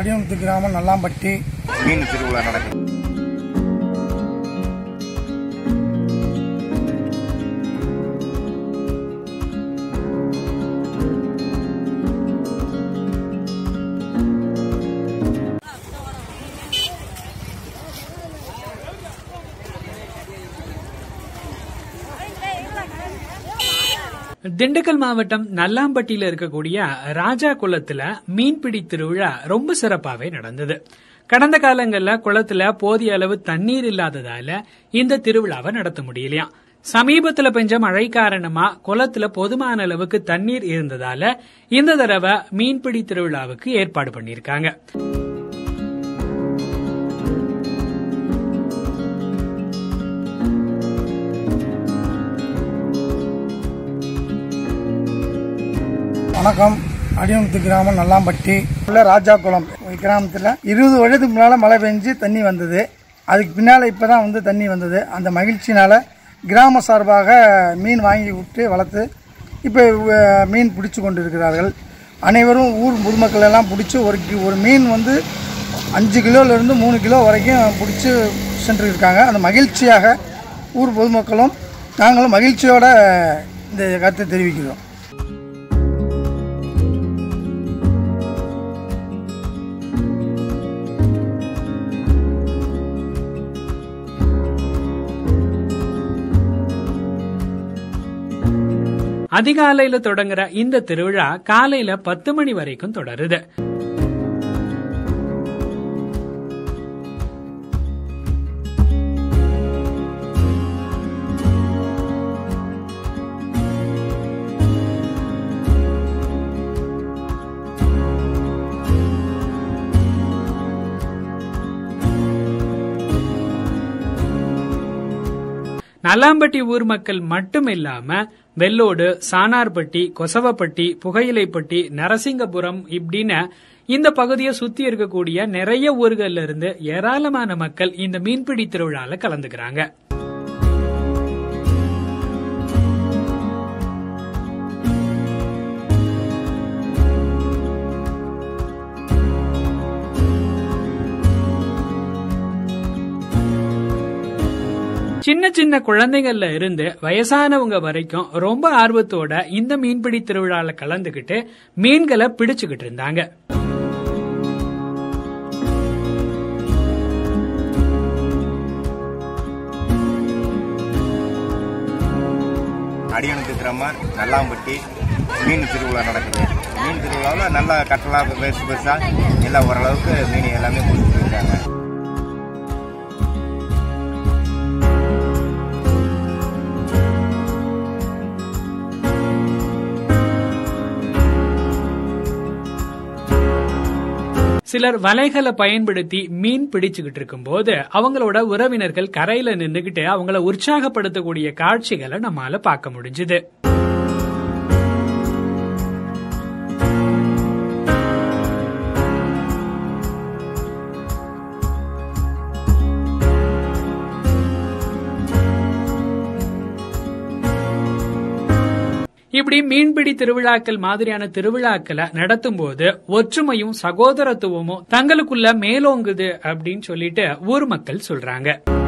அடியமுத்து கிராமம் நல்லாம்பட்டி மீன் திருவிழா நடக்குது திண்டுக்கல் மாவட்டம் நல்லாம்பட்டியில இருக்கக்கூடிய ராஜா குளத்துல மீன்பிடி திருவிழா ரொம்ப சிறப்பாவே நடந்தது கடந்த காலங்கள்ல குளத்துல போதிய அளவு தண்ணீர் இல்லாததால இந்த திருவிழாவை நடத்த முடியலையா சமீபத்துல பெஞ்ச மழை காரணமா குளத்துல போதுமான அளவுக்கு தண்ணீர் இருந்ததால இந்த தடவை மீன்பிடி திருவிழாவுக்கு ஏற்பாடு பண்ணிருக்காங்க வணக்கம் அடியமுத்து கிராமம் நல்லாம்பட்டி உள்ள ராஜாக்குளம் கிராமத்தில் இருபது வருடத்துக்கு முன்னால் மழை பெஞ்சு தண்ணி வந்தது அதுக்கு பின்னால் இப்போ தான் வந்து தண்ணி வந்தது அந்த மகிழ்ச்சினால் கிராம சார்பாக மீன் வாங்கி விட்டு வளர்த்து இப்போ அஹ், மீன் பிடிச்சு கொண்டு இருக்கிறார்கள் அனைவரும் ஊர் பொதுமக்கள் எல்லாம் பிடிச்சி ஒரு கி- ஒரு மீன் வந்து அஞ்சு கிலோலேருந்து மூணு கிலோ வரைக்கும் பிடிச்சி சென்று இருக்காங்க அந்த மகிழ்ச்சியாக ஊர் பொதுமக்களும் நாங்களும் மகிழ்ச்சியோட இந்த கருத்தை தெரிவிக்கிறோம் அதிகாலையில தொடங்குற இந்த திருவிழா காலையில பத்து மணி வரைக்கும் தொடருது நல்லாம்பட்டி ஊர் மக்கள் மட்டும் இல்லாம வெள்ளோடு சானார்பட்டி கொசவப்பட்டி புகையிலைப்பட்டி நரசிங்கபுரம் இப்படின்னு இந்த பகுதியை சுத்தி இருக்கக்கூடிய நிறைய ஊர்கள்ல இருந்து ஏராளமான மக்கள் இந்த மீன்பிடி திருவிழால கலந்துக்கிறாங்க சின்ன சின்ன குழந்தைகள்ல இருந்து வயசானவங்க வரைக்கும் ரொம்ப ஆர்வத்தோட இந்த மீன்பிடி திருவிழால கலந்துகிட்டு மீன்களை பிடிச்சுக்கிட்டு இருந்தாங்க அடியனுக்கு கிராமம் நல்லாம்பட்டி மீன் திருவிழா நடக்குது மீன் திருவிழாவில் நல்லா கட்டலா பெருசு பெருசாக எல்லாம் ஓரளவுக்கு மீன் எல்லாமே கொடுத்துட்டு இருக்காங்க சிலர் வலைகளை பயன்படுத்தி மீன் பிடிச்சுக்கிட்டு இருக்கும்போது அவங்களோட உறவினர்கள் கரையில நின்னுகிட்டு அவங்கள உற்சாகப்படுத்தக்கூடிய காட்சிகளை நம்மால பார்க்க முடிஞ்சுது இப்படி மீன்பிடி திருவிழாக்கள் மாதிரியான திருவிழாக்களை நடத்தும் போது ஒற்றுமையும் சகோதரத்துவமும் தங்களுக்குள்ள மேலோங்குது அப்படின்னு சொல்லிட்டு ஊர் மக்கள் சொல்றாங்க